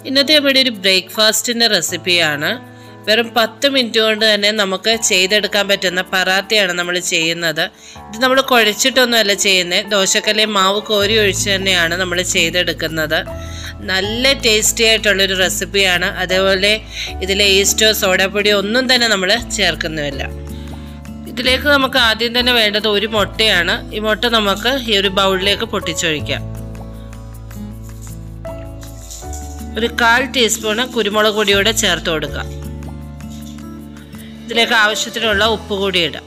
ഇന്നത്തെ നമ്മുടെ ഒരു ബ്രേക്ക്ഫാസ്റ്റിൻ്റെ റെസിപ്പിയാണ് വെറും പത്ത് മിനിറ്റ് കൊണ്ട് തന്നെ നമുക്ക് ചെയ്തെടുക്കാൻ പറ്റുന്ന പറാത്തയാണ് നമ്മൾ ചെയ്യുന്നത് ഇത് നമ്മൾ കുഴച്ചിട്ടൊന്നുമല്ല ചെയ്യുന്നത് ദോശക്കല്ലേ മാവ് കോരി ഒഴിച്ച് തന്നെയാണ് നമ്മൾ ചെയ്തെടുക്കുന്നത് നല്ല ടേസ്റ്റി ആയിട്ടുള്ളൊരു റെസിപ്പിയാണ് അതേപോലെ ഇതിലെ ഈസ്റ്റോ സോഡാപ്പൊടിയോ ഒന്നും തന്നെ നമ്മൾ ചേർക്കുന്നുമില്ല ഇതിലേക്ക് നമുക്ക് ആദ്യം തന്നെ വേണ്ടത് ഒരു മുട്ടയാണ് ഈ മുട്ട നമുക്ക് ഈ ഒരു ബൗളിലേക്ക് പൊട്ടിച്ചൊഴിക്കാം ഒരു കാൽ ടീസ്പൂണ് കുരുമുളക് പൊടിയോടെ ചേർത്ത് കൊടുക്കാം ഇതിലേക്ക് ആവശ്യത്തിനുള്ള ഉപ്പ് കൂടി ഇടാം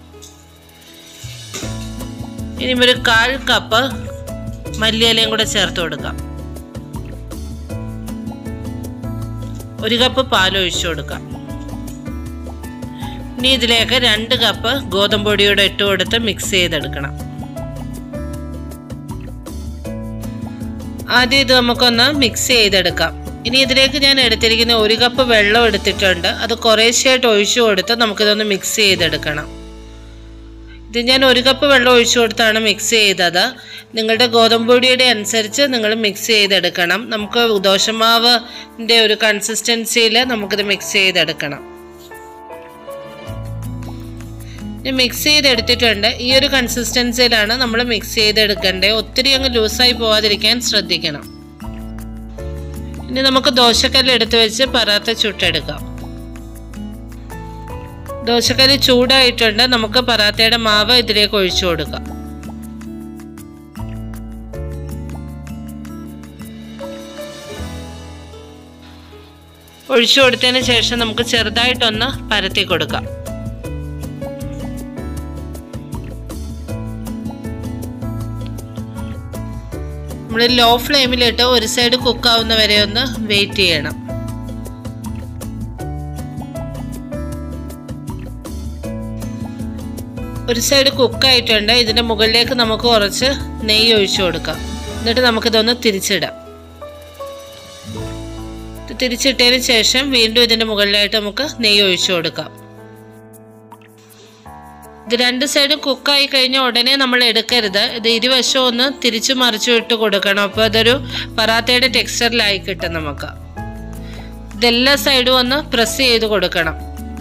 ഇനി ഒരു കാൽ കപ്പ് മല്ലിയിലയും കൂടെ ചേർത്ത് കൊടുക്കാം ഒരു കപ്പ് പാൽ ഒഴിച്ചു കൊടുക്കാം ഇനി ഇതിലേക്ക് രണ്ട് കപ്പ് ഗോതമ്പ് പൊടിയോടെ ഇട്ട് കൊടുത്ത് മിക്സ് ചെയ്തെടുക്കണം ആദ്യം ഇത് നമുക്കൊന്ന് മിക്സ് ചെയ്തെടുക്കാം ഇനി ഇതിലേക്ക് ഞാൻ എടുത്തിരിക്കുന്ന ഒരു കപ്പ് വെള്ളം എടുത്തിട്ടുണ്ട് അത് കുറേശ്ശെയായിട്ട് ഒഴിച്ചു കൊടുത്ത് നമുക്കിതൊന്ന് മിക്സ് ചെയ്തെടുക്കണം ഇത് ഞാൻ ഒരു കപ്പ് വെള്ളം ഒഴിച്ചു കൊടുത്താണ് മിക്സ് ചെയ്തത് നിങ്ങളുടെ ഗോതമ്പ് പൊടിയുടെ അനുസരിച്ച് നിങ്ങൾ മിക്സ് ചെയ്തെടുക്കണം നമുക്ക് ദോശമാവിൻ്റെ ഒരു കൺസിസ്റ്റൻസിയിൽ നമുക്കിത് മിക്സ് ചെയ്തെടുക്കണം മിക്സ് ചെയ്തെടുത്തിട്ടുണ്ട് ഈ ഒരു കൺസിസ്റ്റൻസിയിലാണ് നമ്മൾ മിക്സ് ചെയ്തെടുക്കേണ്ടത് ഒത്തിരി അങ്ങ് ലൂസായി പോവാതിരിക്കാൻ ശ്രദ്ധിക്കണം ഇനി നമുക്ക് ദോശക്കല്ല് എടുത്ത് വെച്ച് പറാത്ത ചുട്ടെടുക്കാം ദോശക്കല്ല് ചൂടായിട്ടുണ്ട് നമുക്ക് പറാത്തയുടെ മാവ് ഇതിലേക്ക് ഒഴിച്ചു കൊടുക്കാം ഒഴിച്ചു കൊടുത്തതിന് ശേഷം നമുക്ക് ചെറുതായിട്ടൊന്ന് പരത്തി കൊടുക്കാം നമ്മൾ ലോ ഫ്ലെയിമിലിട്ട് ഒരു സൈഡ് കുക്കാവുന്ന വരെ ഒന്ന് വെയിറ്റ് ചെയ്യണം ഒരു സൈഡ് കുക്കായിട്ടുണ്ട് ഇതിൻ്റെ മുകളിലേക്ക് നമുക്ക് കുറച്ച് നെയ്യ് ഒഴിച്ചു കൊടുക്കാം എന്നിട്ട് നമുക്കിതൊന്ന് തിരിച്ചിടാം ഇത് തിരിച്ചിട്ടതിന് ശേഷം വീണ്ടും ഇതിൻ്റെ മുകളിലായിട്ട് നമുക്ക് നെയ്യ് ഒഴിച്ചു കൊടുക്കാം ഇത് രണ്ട് സൈഡും കുക്കായി കഴിഞ്ഞാൽ ഉടനെ നമ്മൾ എടുക്കരുത് ഇത് ഇരുവശവും ഒന്ന് തിരിച്ചു മറിച്ചു ഇട്ട് കൊടുക്കണം അപ്പോൾ അതൊരു പറാത്തയുടെ ടെക്സ്ചറിലായി കിട്ടും നമുക്ക് ഇതെല്ലാ സൈഡും ഒന്ന് പ്രസ് ചെയ്ത് കൊടുക്കണം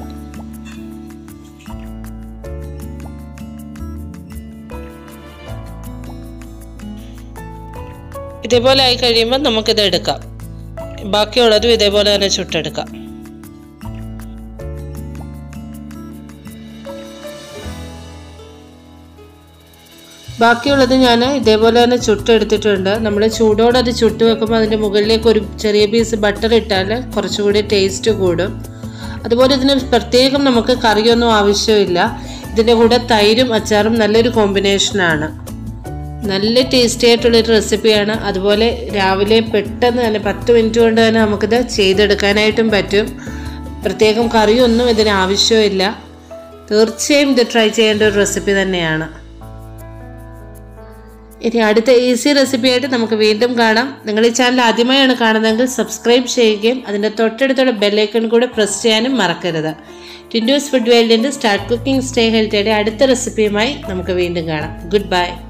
ഇതേപോലെ ആയി കഴിയുമ്പോൾ നമുക്കിത് എടുക്കാം ബാക്കിയുള്ളതും ഇതേപോലെ തന്നെ ചുട്ടെടുക്കാം ബാക്കിയുള്ളത് ഞാൻ ഇതേപോലെ തന്നെ ചുട്ടെടുത്തിട്ടുണ്ട് നമ്മൾ ചൂടോടെ അത് ചുട്ട് വെക്കുമ്പോൾ അതിൻ്റെ മുകളിലേക്ക് ഒരു ചെറിയ പീസ് ബട്ടർ ഇട്ടാൽ കുറച്ചുകൂടി ടേസ്റ്റ് കൂടും അതുപോലെ ഇതിന് പ്രത്യേകം നമുക്ക് കറിയൊന്നും ആവശ്യമില്ല ഇതിൻ്റെ കൂടെ തൈരും അച്ചാറും നല്ലൊരു കോമ്പിനേഷനാണ് നല്ല ടേസ്റ്റി ആയിട്ടുള്ളൊരു റെസിപ്പിയാണ് അതുപോലെ രാവിലെ പെട്ടെന്ന് തന്നെ പത്ത് മിനിറ്റ് കൊണ്ട് തന്നെ നമുക്കിത് ചെയ്തെടുക്കാനായിട്ടും പറ്റും പ്രത്യേകം കറിയൊന്നും ഇതിന് ആവശ്യമില്ല തീർച്ചയായും ഇത് ട്രൈ ചെയ്യേണ്ട ഒരു റെസിപ്പി തന്നെയാണ് ഇനി അടുത്ത ഈസി റെസിപ്പിയായിട്ട് നമുക്ക് വീണ്ടും കാണാം നിങ്ങൾ ഈ ചാനൽ ആദ്യമായാണ് കാണുന്നതെങ്കിൽ സബ്സ്ക്രൈബ് ചെയ്യുകയും അതിൻ്റെ തൊട്ടടുത്തുള്ള ബെല്ലൈക്കൺ കൂടെ പ്രസ് ചെയ്യാനും മറക്കരുത് ടിൻഡൂസ് ഫുഡ് വേൾഡിൻ്റെ സ്റ്റാർട്ട് കുക്കിംഗ് സ്റ്റേ ഹെൽത്തിയുടെ അടുത്ത റെസിപ്പിയുമായി നമുക്ക് വീണ്ടും കാണാം ഗുഡ് ബൈ